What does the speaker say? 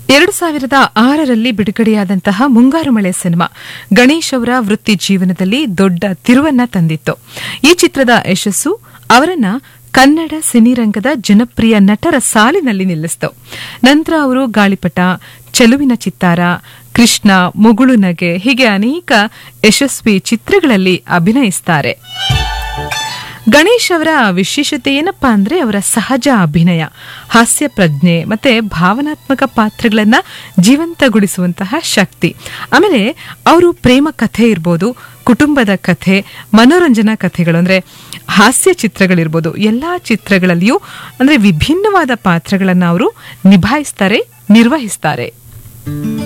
ಎರಡು ಸಾವಿರದ ಆರರಲ್ಲಿ ಬಿಡುಗಡೆಯಾದಂತಹ ಮುಂಗಾರು ಮಳೆ ಸಿನಿಮಾ ಗಣೇಶ್ ಅವರ ವೃತ್ತಿ ಜೀವನದಲ್ಲಿ ದೊಡ್ಡ ತಿರುವನ್ನ ತಂದಿತ್ತು ಈ ಚಿತ್ರದ ಯಶಸ್ಸು ಅವರನ್ನ ಕನ್ನಡ ಸಿನಿರಂಗದ ಜನಪ್ರಿಯ ನಟರ ಸಾಲಿನಲ್ಲಿ ನಿಲ್ಲಿಸಿತು ನಂತರ ಅವರು ಗಾಳಿಪಟ ಚೆಲುವಿನ ಚಿತ್ತಾರ ಕೃಷ್ಣ ಮುಗುಳು ನಗೆ ಹೀಗೆ ಅನೇಕ ಯಶಸ್ವಿ ಚಿತ್ರಗಳಲ್ಲಿ ಅಭಿನಯಿಸುತ್ತಾರೆ ಗಣೇಶ್ ಅವರ ವಿಶೇಷತೆ ಏನಪ್ಪಾ ಅಂದ್ರೆ ಅವರ ಸಹಜ ಅಭಿನಯ ಹಾಸ್ಯ ಪ್ರಜ್ಞೆ ಮತ್ತೆ ಭಾವನಾತ್ಮಕ ಪಾತ್ರಗಳನ್ನ ಜೀವಂತಗೊಳಿಸುವಂತಹ ಶಕ್ತಿ ಆಮೇಲೆ ಅವರು ಪ್ರೇಮ ಕಥೆ ಇರ್ಬೋದು ಕುಟುಂಬದ ಕಥೆ ಮನೋರಂಜನಾ ಕಥೆಗಳು ಅಂದ್ರೆ ಹಾಸ್ಯ ಚಿತ್ರಗಳಿರ್ಬೋದು ಎಲ್ಲಾ ಚಿತ್ರಗಳಲ್ಲಿಯೂ ಅಂದ್ರೆ ವಿಭಿನ್ನವಾದ ಪಾತ್ರಗಳನ್ನ ಅವರು ನಿಭಾಯಿಸ್ತಾರೆ ನಿರ್ವಹಿಸ್ತಾರೆ